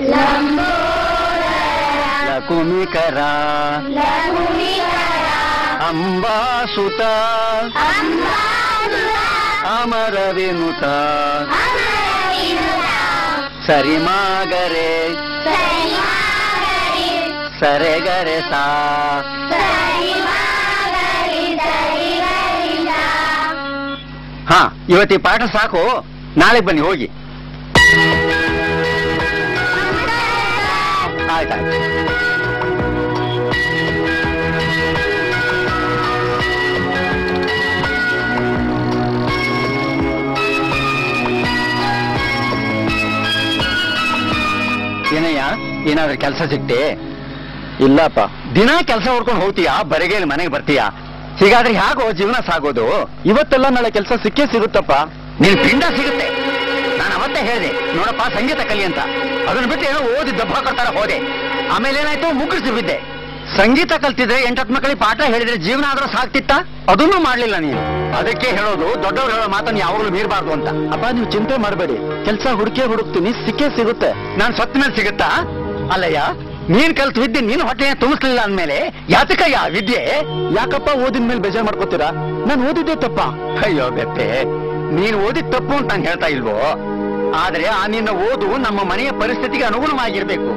ಲಕುಮಿಕರ ಅಂಬಾಸುತ ಅಮರ ವಿನುತ ಸರಿಮಾಗರೆ ಸರೆಗರೆ ಸಾ ಹಾ ಇವತ್ತಿ ಪಾಠ ಸಾಕು ನಾಳೆ ಬನ್ನಿ ಹೋಗಿ ಆಯ್ತಾಯ್ತು ಏನಯ್ಯ ಏನಾದ್ರೂ ಕೆಲಸ ಸಿಕ್ತೆ ಇಲ್ಲಪ್ಪ ದಿನ ಕೆಲಸ ಹುಡ್ಕೊಂಡು ಹೋಗ್ತೀಯಾ ಬರಿಗೇಲಿ ಮನೆಗೆ ಬರ್ತೀಯಾ ಹೀಗಾದ್ರೆ ಹೇಗೋ ಜೀವನ ಸಾಗೋದು ಇವತ್ತೆಲ್ಲ ನಾಳೆ ಕೆಲಸ ಸಿಕ್ಕೇ ಸಿಗುತ್ತಪ್ಪ ನಿನ್ ಪಿಂಡ ಸಿಗುತ್ತೆ ನಾನು ಅವತ್ತೇ ಹೇಳಿದೆ ನೋಡಪ್ಪ ಸಂಗೀತ ಕಲಿ ಅಂತ ಅದನ್ನ ಬಿಟ್ಟು ಏನೋ ಓದಿ ದಬ್ಬ ಹಾಕೊಡ್ತಾರ ಹೋದೆ ಆಮೇಲೆ ಏನಾಯ್ತು ಮುಗಿಸಿ ಬಿದ್ದೆ ಸಂಗೀತ ಕಲ್ತಿದ್ರೆ ಎಂಟತ್ತು ಮಕ್ಕಳಿಗೆ ಪಾಠ ಹೇಳಿದ್ರೆ ಜೀವನ ಆದ್ರೂ ಸಾಕ್ತಿತ್ತ ಅದನ್ನೂ ಮಾಡ್ಲಿಲ್ಲ ನೀನು ಅದಕ್ಕೆ ಹೇಳೋದು ದೊಡ್ಡವ್ರು ಹೇಳೋ ಮಾತನ್ನ ಯಾವಾಗಲೂ ಮೀರಬಾರ್ದು ಅಂತ ಅಪ್ಪ ನೀವು ಚಿಂತೆ ಮಾಡಬೇಡಿ ಕೆಲಸ ಹುಡುಕೇ ಹುಡುಕ್ತೀನಿ ಸಿಕ್ಕೇ ಸಿಗುತ್ತೆ ನಾನು ಸತ್ತ ಮೇಲೆ ಸಿಗುತ್ತಾ ಅಲ್ಲಯ್ಯ ನೀನ್ ಕಲ್ತು ವಿದ್ಯೆ ನೀನು ಹೊಟ್ಟೆ ತುಂಬಿಸ್ಲಿಲ್ಲ ಅಂದ್ಮೇಲೆ ಯಾತಕಯ್ಯ ವಿದ್ಯೆ ಯಾಕಪ್ಪ ಓದಿನ ಮೇಲೆ ಬೇಜಾರ್ ಮಾಡ್ಕೋತೀರಾ ನಾನು ಓದಿದ್ದೆ ತಪ್ಪ ಅಯ್ಯೋ ಬೆಪ್ಪೆ ನೀನು ಓದಿದ್ ತಪ್ಪು ಅಂತ ನಾನು ಹೇಳ್ತಾ ಇಲ್ವೋ ಆದ್ರೆ ಆ ನಿನ್ನ ಓದು ನಮ್ಮ ಮನೆಯ ಪರಿಸ್ಥಿತಿಗೆ ಅನುಗುಣವಾಗಿರ್ಬೇಕು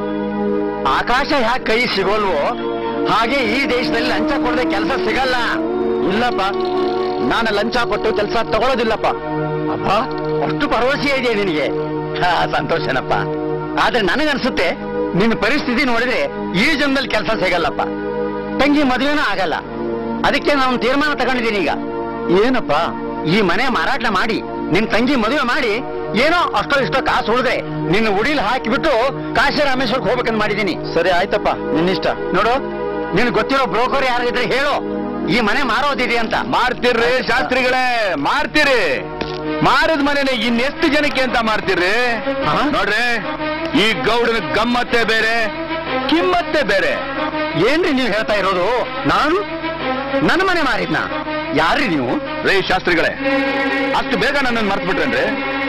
ಆಕಾಶ ಯಾಕೆ ಕೈ ಸಿಗೋಲ್ವೋ ಹಾಗೆ ಈ ದೇಶದಲ್ಲಿ ಲಂಚ ಕೊಡದೆ ಕೆಲಸ ಸಿಗಲ್ಲ ಇಲ್ಲಪ್ಪ ನಾನು ಲಂಚ ಕೊಟ್ಟು ಕೆಲಸ ತಗೊಳ್ಳೋದಿಲ್ಲಪ್ಪ ಅಪ್ಪ ಅಷ್ಟು ಭರವಸೆ ಇದೆಯಾ ನಿನಗೆ ಹಾ ಸಂತೋಷನಪ್ಪ ಆದ್ರೆ ನನಗನ್ಸುತ್ತೆ ನಿನ್ನ ಪರಿಸ್ಥಿತಿ ನೋಡಿದ್ರೆ ಈ ಜನ್ಮದಲ್ಲಿ ಕೆಲಸ ಸಿಗಲ್ಲಪ್ಪ ತಂಗಿ ಮದುವೆನೂ ಆಗಲ್ಲ ಅದಕ್ಕೆ ನಾನು ತೀರ್ಮಾನ ತಗೊಂಡಿದ್ದೀನಿ ಈಗ ಏನಪ್ಪ ಈ ಮನೆ ಮಾರಾಟ ಮಾಡಿ ನಿನ್ ತಂಗಿ ಮದುವೆ ಮಾಡಿ ಏನೋ ಅಷ್ಟೋ ಇಷ್ಟೋ ಕಾಸು ಉಳಿದ್ರೆ ನಿನ್ನ ಉಡಿಲ್ ಹಾಕಿಬಿಟ್ಟು ಕಾಶಿ ರಾಮೇಶ್ವರಕ್ಕೆ ಹೋಗ್ಬೇಕಂತ ಮಾಡಿದ್ದೀನಿ ಸರಿ ಆಯ್ತಪ್ಪ ನಿನ್ನಿಷ್ಟ ನೋಡು ನಿನ್ ಗೊತ್ತಿರೋ ಬ್ರೋಕರ್ ಯಾರಿದ್ರೆ ಹೇಳು ಈ ಮನೆ ಮಾರೋದಿದೆ ಅಂತ ಮಾರ್ತಿರ್ರಿ ಶಾಸ್ತ್ರಿಗಳೇ ಮಾರ್ತೀರಿ ಮಾರಿದ ಮನೆನ ಇನ್ನೆಷ್ಟು ಜನಕ್ಕೆ ಅಂತ ಮಾರ್ತಿರ್ರಿ ಹಾ? ನೋಡ್ರಿ ಈ ಗೌಡನ ಗಮ್ಮತ್ತೆ ಬೇರೆ ಕಿಮ್ಮತ್ತೆ ಬೇರೆ ಏನ್ರಿ ನೀವು ಹೇಳ್ತಾ ಇರೋದು ನಾನು ನನ್ನ ಮನೆ ಮಾರಿದ್ನ ಯಾರ್ರಿ ನೀವು ರೇ ಶಾಸ್ತ್ರಿಗಳೇ ಅಷ್ಟು ಬೇಗ ನನ್ನನ್ನು ಮರ್ತು ಬಿಟ್ರೇನ್ರಿ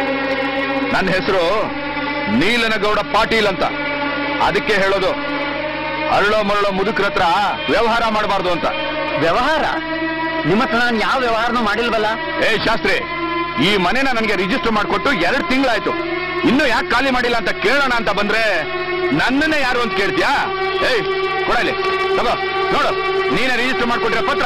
ನನ್ನ ಹೆಸರು ನೀಲನಗೌಡ ಪಾಟೀಲ್ ಅಂತ ಅದಕ್ಕೆ ಹೇಳೋದು ಅರಳೋ ಮರಳೋ ಮುದುಕ್ರ ಹತ್ರ ವ್ಯವಹಾರ ಮಾಡಬಾರ್ದು ಅಂತ ವ್ಯವಹಾರ ನಿಮ್ಮ ಹತ್ರ ನಾನು ಯಾವ ವ್ಯವಹಾರನೂ ಮಾಡಿಲ್ವಲ್ಲ ಏ ಶಾಸ್ತ್ರಿ ಈ ಮನೆನ ನನಗೆ ರಿಜಿಸ್ಟರ್ ಮಾಡಿಕೊಟ್ಟು ಎರಡು ತಿಂಗಳಾಯ್ತು ಇನ್ನೂ ಯಾಕೆ ಖಾಲಿ ಮಾಡಿಲ್ಲ ಅಂತ ಕೇಳೋಣ ಅಂತ ಬಂದ್ರೆ ನನ್ನನ್ನೇ ಯಾರು ಅಂತ ಕೇಳ್ತೀಯಾ ಏಯ್ ಕೊಡಲಿ ತಗೋ ನೋಡು ನೀನೇ ರಿಜಿಸ್ಟರ್ ಮಾಡ್ಕೊಟ್ರೆ ಪತ್ರ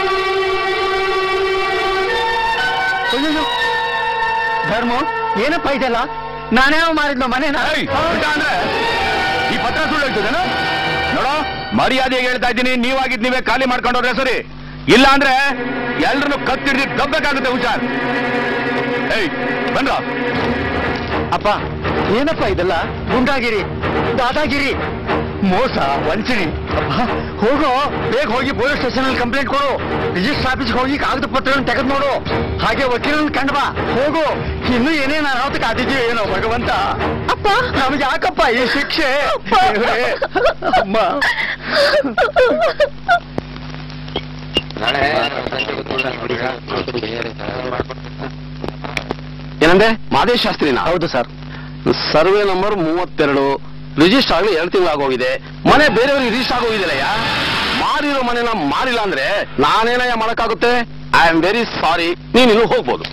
ಅಯ್ಯಯ್ಯೋ. ಧರ್ಮ ಏನಪ್ಪ ಇದೆಲ್ಲ ನಾನೇನೋ ಮಾರಿದ್ನೋ ಮನೇನ ಏಯ್, ಉಲ್ಟಾ ಅಂದ್ರೆ ಈ ಪತ್ರ ಸುಳ್ಳು ಹೇಳ್ತಿದ್ದೇನು ನೋಡೋ ಮರ್ಯಾದೆಗೆ ಹೇಳ್ತಾ ಇದ್ದೀನಿ ನೀವಾಗಿದ್ ನೀವೇ ಖಾಲಿ ಮಾಡ್ಕೊಂಡವ್ರೆ ಸರಿ ಇಲ್ಲ ಅಂದ್ರೆ ಎಲ್ರನ್ನು ಕತ್ತಿಡ್ದು ದಬ್ಬಬೇಕಾಗುತ್ತೆ ಹುಷಾರ್ ಏಯ್ ಬಂದ್ರ ಅಪ್ಪ ಏನಪ್ಪ ಇದೆಲ್ಲ ಗುಂಡಾಗಿರಿ ದಾದಾಗಿರಿ ಮೋಸ ವಂಚನೆ ಅಪ್ಪ ಹೋಗೋ ಬೇಗ ಹೋಗಿ ಪೊಲೀಸ್ ಸ್ಟೇಷನ್ ಅಲ್ಲಿ ಕಂಪ್ಲೇಂಟ್ ಕೊಡು ರಿಜಿಸ್ಟರ್ ಆಫೀಸ್ಗೆ ಹೋಗಿ ಕಾಗದ ಪತ್ರಗಳನ್ನು ತೆಗೆದು ನೋಡು ಹಾಗೆ ವಕೀಲರನ್ನ ಕಂಡು ಬಾ ಹೋಗು ಇನ್ನು ಏನೇನು ಅನಾಹುತ ಕಾದಿದೆಯೋ ಏನೋ ಭಗವಂತ ಅಪ್ಪ ನಮಗೆ ಯಾಕಪ್ಪ ಈ ಶಿಕ್ಷೆ ದೇವ್ರೇ, ಅಮ್ಮ ಏನಂದೆ ಮಾದೇಶ್ ಶಾಸ್ತ್ರಿನ ಹೌದು ಸರ್ ಸರ್ವೆ ನಂಬರ್ ಮೂವತ್ತೆರಡು ರಿಜಿಸ್ಟರ್ ಆಗಲಿ ಎರಡು ತಿಂಗಳಾಗೋಗಿದೆ ಮನೆ ಬೇರೆಯವ್ರಿಗೆ ರಿಜಿಸ್ಟರ್ ಆಗೋಗಿದೆಯಲ್ಲ ಮಾರಿರೋ ಮನೆನ ಮಾರಿಲ್ಲ ಅಂದ್ರೆ ನಾನೇನಯ್ಯ ಮಾಡಕ್ಕಾಗುತ್ತೆ ಐ ಆಮ್ ವೆರಿ ಸಾರಿ ನೀನಿನ್ನು ಹೋಗ್ಬೋದು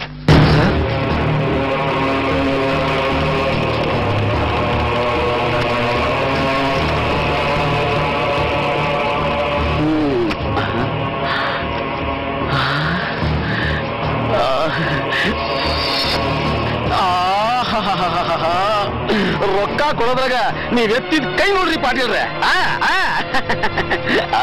ಆಹಾಹಾಹಾಹಾ. ರೊಕ್ಕ ಕೊಡೋದ್ರಾಗ ನೀವ್ ಎತ್ತಿದ ಕೈ ನೋಡ್ರಿ ಪಾಟೀಲ್ರೆ ಆ, ಆ. ಆ.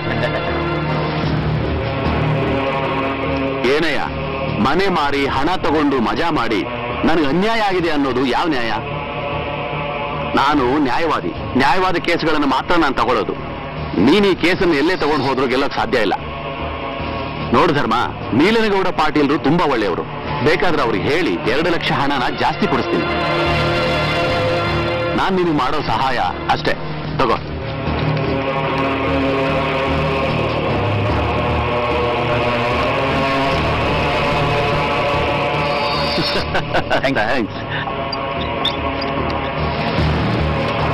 ಏನಯ್ಯ ಮನೆ ಮಾರಿ ಹಣ ತಗೊಂಡು ಮಜಾ ಮಾಡಿ ನನಗೆ ಅನ್ಯಾಯ ಆಗಿದೆ ಅನ್ನೋದು ಯಾವ ನ್ಯಾಯ ನಾನು ನ್ಯಾಯವಾದಿ ನ್ಯಾಯವಾದ ಕೇಸ್ಗಳನ್ನು ಮಾತ್ರ ನಾನು ತಗೊಳ್ಳೋದು ನೀನು ಈ ಕೇಸನ್ನು ಎಲ್ಲೇ ತಗೊಂಡು ಹೋದ್ರೂ ಗೆಲ್ಲಕ್ ಸಾಧ್ಯ ಇಲ್ಲ ನೋಡು ಧರ್ಮ ನೀಲನಗೌಡ ಪಾಟೀಲ್ರು ತುಂಬಾ ಒಳ್ಳೆಯವರು ಬೇಕಾದ್ರೆ ಅವ್ರಿಗೆ ಹೇಳಿ ಎರಡು ಲಕ್ಷ ಹಣನ ಜಾಸ್ತಿ ಕೊಡಿಸ್ತೀನಿ ನಾನ್ ನಿನಗೆ ಮಾಡೋ ಸಹಾಯ ಅಷ್ಟೇ ತಗೋ ಥ್ಯಾಂಕ್ಸ್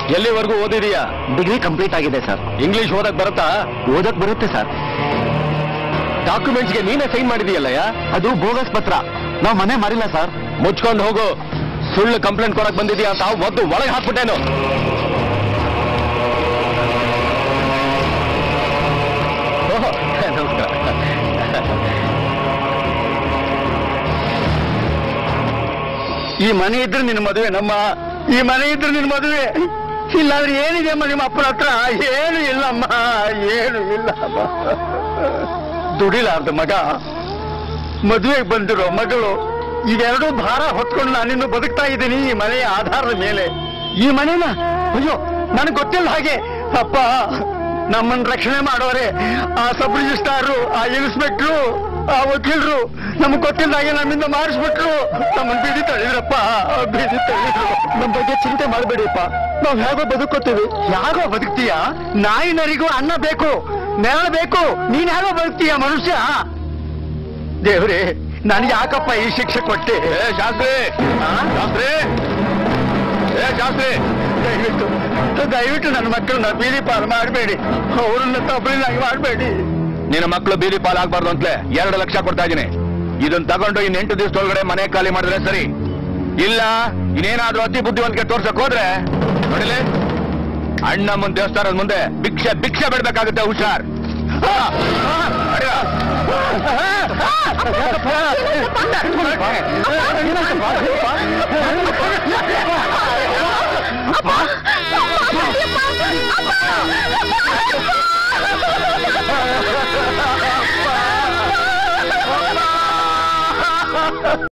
ಎಲ್ಲಿವರೆಗೂ ಓದಿದೀಯಾ ಡಿಗ್ರಿ ಕಂಪ್ಲೀಟ್ ಆಗಿದೆ ಸರ್ ಇಂಗ್ಲಿಷ್ ಓದಕ್ ಬರುತ್ತಾ ಓದಕ್ ಬರುತ್ತೆ ಸರ್ ಡಾಕ್ಯುಮೆಂಟ್ಸ್ಗೆ ನೀನೇ ಸೈನ್ ಮಾಡಿದೀಯಲ್ಲಯ್ಯ ಅದು ಬೋಗಸ್ ಪತ್ರ ನಾವು ಮನೆ ಮಾರಿಲ್ಲ ಸರ್ ಮುಚ್ಕೊಂಡು ಹೋಗು ಸುಳ್ಳು ಕಂಪ್ಲೇಂಟ್ ಕೊಡಕ್ ಬಂದಿದ್ಯಾ ಅಂತ ಒದ್ದು ಒಳಗೆ ಹಾಕ್ಬಿಟ್ಟೇನು ಓಹೋ, ನಮಸ್ಕಾರ ಈ ಮನೆ ಇದ್ರೆ ನಿನ್ನ ಮದುವೆ ನಮ್ಮ ಈ ಮನೆ ಇದ್ರೆ ನಿನ್ನ ಮದುವೆ ಇಲ್ಲಾಂದ್ರೆ ಏನಿದೆ ಅಮ್ಮ ನಿಮ್ಮ ಅಪ್ಪನ ಹತ್ರ ಏನು ಇಲ್ಲಮ್ಮ ಏನು ಇಲ್ಲ ದುಡಿಲಾರ್ದ ಮಗ ಮದುವೆಗೆ ಬಂದಿರೋ ಮಗಳು ಇವೆರಡೂ ಭಾರ ಹೊತ್ಕೊಂಡು ನಾನಿನ್ನು ಬದುಕ್ತಾ ಇದ್ದೀನಿ ಈ ಮನೆಯ ಆಧಾರದ ಮೇಲೆ ಈ ಮನೆನ ಅಯ್ಯೋ ನನಗೆ ಗೊತ್ತಿಲ್ಲ ಹಾಗೆ ಅಪ್ಪ ನಮ್ಮನ್ನ ರಕ್ಷಣೆ ಮಾಡೋರೆ ಆ ಸಬ್ ರಿಜಿಸ್ಟ್ರಾರು ಆ ಇನ್ಸ್ಪೆಕ್ಟ್ರು ಆ ವಕೀಲರು ನಮ್ಗೆ ಗೊತ್ತಿಲ್ಲ ಹಾಗೆ ನಮ್ಮಿಂದ ಮಾಡಿಸ್ಬಿಟ್ರು ನಮ್ಮನ್ನ ಬೀದಿ ತಳಿದ್ರಪ್ಪ ಬೀದಿ ತಳಿದ್ರು ನಮ್ಮ ಬಗ್ಗೆ ಚಿಂತೆ ಮಾಡಬೇಡಿಪ್ಪ ನಾವ್ ಹೇಗೋ ಬದುಕೋತೀವಿ ಯಾಗೋ ಬದುಕ್ತೀಯ ನಾಯಿ ನರಿಗೂ ಅನ್ನ ಬೇಕು ನೆರಳು ಬೇಕು ನೀನ್ ಹೇಗೋ ಬದುಕ್ತೀಯ ಮನುಷ್ಯ ದೇವ್ರೆ ನನಗೆ ಯಾಕಪ್ಪ ಈ ಶಿಕ್ಷೆ ಕೊಟ್ಟೆ ಶಾಸ್ತ್ರಿ ಶಾಸ್ತ್ರಿ ಏ ಶಾಸ್ತ್ರಿ ದಯವಿಟ್ಟು ದಯವಿಟ್ಟು ನನ್ನ ಮಕ್ಕಳನ್ನ ಬೀದಿ ಪಾಲು ಮಾಡಬೇಡಿ ಅವ್ರನ್ನ ತಪ್ಪಲಿನಾಗಿ ಮಾಡಬೇಡಿ ನಿನ್ನ ಮಕ್ಕಳು ಬೀದಿ ಪಾಲು ಆಗ್ಬಾರ್ದು ಅಂತಲೇ ಎರಡು ಲಕ್ಷ ಕೊಡ್ತಾ ಇದ್ದೀನಿ ಇದನ್ನ ತಗೊಂಡು ಇನ್ ಎಂಟು ದಿವಸದೊಳಗಡೆ ಮನೆ ಖಾಲಿ ಮಾಡಿದ್ರೆ ಸರಿ ಇಲ್ಲ ಇನ್ನೇನಾದ್ರೂ ಅತಿ ಬುದ್ಧಿವಂತಿಕೆ ತೋರ್ಸಕ್ ಹೋದ್ರೆ ನೋಡಿಲಿ ಅಣ್ಣಮ್ಮನ ದೇವಸ್ಥಾನದ ಮುಂದೆ ಭಿಕ್ಷೆ ಭಿಕ್ಷೆ ಬಿಡ್ಬೇಕಾಗುತ್ತೆ ಹುಷಾರ್ ಹಾ, ಹಾ, ಅಡ್ಡ. ಅಪ್ಪ